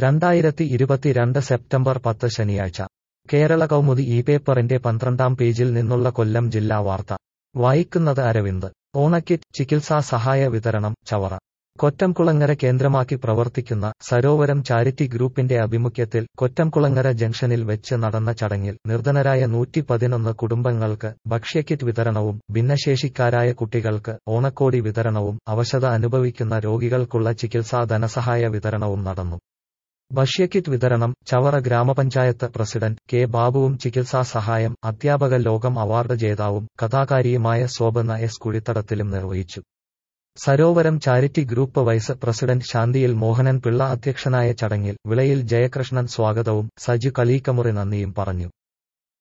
രണ്ടായിരത്തി ഇരുപത്തിരണ്ട് സെപ്റ്റംബർ പത്ത് ശനിയാഴ്ച കേരള കൗമുദി ഈ പേപ്പറിന്റെ പന്ത്രണ്ടാം പേജിൽ നിന്നുള്ള കൊല്ലം ജില്ലാ വാർത്ത വായിക്കുന്നത് അരവിന്ദ് ഓണക്കിറ്റ് ചികിത്സാ സഹായ വിതരണം ചവറ കൊറ്റംകുളങ്ങര കേന്ദ്രമാക്കി പ്രവർത്തിക്കുന്ന സരോവരം ചാരിറ്റി ഗ്രൂപ്പിന്റെ ആഭിമുഖ്യത്തിൽ കൊറ്റംകുളങ്ങര ജംഗ്ഷനിൽ വെച്ച് നടന്ന ചടങ്ങിൽ നിർധനരായ നൂറ്റി പതിനൊന്ന് കുടുംബങ്ങൾക്ക് ഭക്ഷ്യക്കിറ്റ് വിതരണവും ഭിന്നശേഷിക്കാരായ കുട്ടികൾക്ക് ഓണക്കോടി വിതരണവും അവശത അനുഭവിക്കുന്ന രോഗികൾക്കുള്ള ചികിത്സാ ധനസഹായ വിതരണവും നടന്നു ഭക്ഷ്യക്കിറ്റ് വിതരണം ചവറ ഗ്രാമപഞ്ചായത്ത് പ്രസിഡന്റ് കെ ബാബുവും ചികിത്സാ സഹായം അധ്യാപക ലോകം അവാർഡ് ജേതാവും കഥാകാരിയുമായ ശോഭന എസ് കുഴിത്തടത്തിലും നിർവഹിച്ചു Sarovaram charity group vice president ശാന്തിയിൽ മോഹനൻ പിള്ള അധ്യക്ഷനായ ചടങ്ങിൽ വിളയിൽ ജയകൃഷ്ണൻ സ്വാഗതവും സജു കളീക്കമുറി നന്ദിയും പറഞ്ഞു